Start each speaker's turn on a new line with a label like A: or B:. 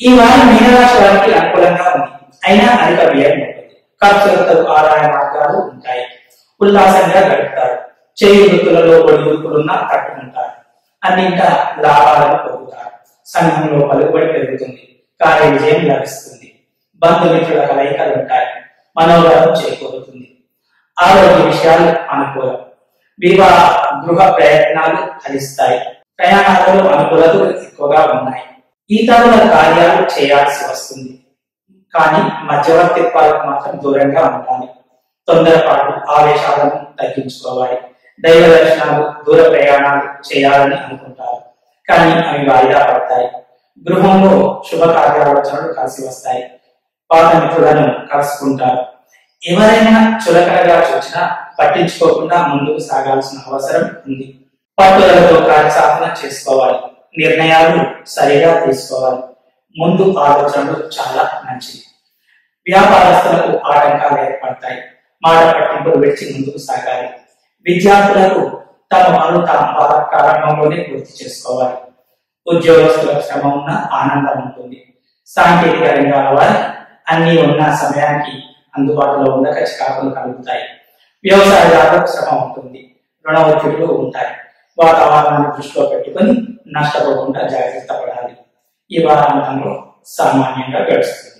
A: ఈ వారం మీనరాశి వారికి అనుకూలంగా ఉంది అయినా అధిక వ్యయం ఉంటుంది ఖర్చులతో ఆదాయ మార్గాలు ఉంటాయి ఉల్లాసంగా గడుపుతారు చేయి వృత్తులలో ఒడిదుడుకులున్నా తట్టుకుంటారు అన్నింట లాభాలను పొందుతారు సంఘంలో పలుకుబడి పెరుగుతుంది కార్య విజయం లభిస్తుంది బంధుమిత్రుల కలయికలు ఉంటాయి మనోబలం చేకూరుతుంది ఆరోగ్య విషయాలు అనుకూలం వివాహ గృహ ప్రయత్నాలు ఫలిస్తాయి ప్రయాణాలలో అనుకూలతలు ఎక్కువగా ఉన్నాయి ఇతరుల కార్యాలు చేయాల్సి వస్తుంది కానీ మధ్యవర్తిత్వాలకు మాత్రం దూరంగా ఉండాలి తొందరపాటు ఆవేశాలను తగ్గించుకోవాలి దైవ దర్శనాలు దూర ప్రయాణాలు చేయాలని అనుకుంటారు కానీ అవి వాయిదా పడతాయి గృహంలో శుభకార్యాలోచనలు కలిసి వస్తాయి పాత మిత్రులను కలుసుకుంటారు ఎవరైనా చులకనగా చూసినా పట్టించుకోకుండా ముందుకు సాగాల్సిన అవసరం ఉంది పట్టుదలతో కార్యసాధన చేసుకోవాలి నిర్ణయాలు సరిగా తీసుకోవాలి ముందు ఆలోచనలు చాలా మంచిది వ్యాపారస్తులకు ఆటంకాలు ఏర్పడతాయి మాట పట్టింపులు విడిచి ముందుకు సాగాలి విద్యార్థులకు తమ పనులు తాము ప్రారంభంలోనే పూర్తి చేసుకోవాలి ఉద్యోగస్తుల శ్రమ ఉన్న ఆనందం ఉంటుంది సాంకేతిక రంగాల వారి అన్ని ఉన్న సమయానికి అందుబాటులో ఉండక చికాకులు కలుగుతాయి వ్యవసాయదారులకు శ్రమ ఉంటుంది రుణ ఒత్తిడులు ఉంటాయి వాతావరణాన్ని దృష్టిలో పెట్టుకొని నష్టపోకుండా జాగ్రత్త పడాలి ఈ వారాంతంలో సామాన్యంగా గడుస్తుంది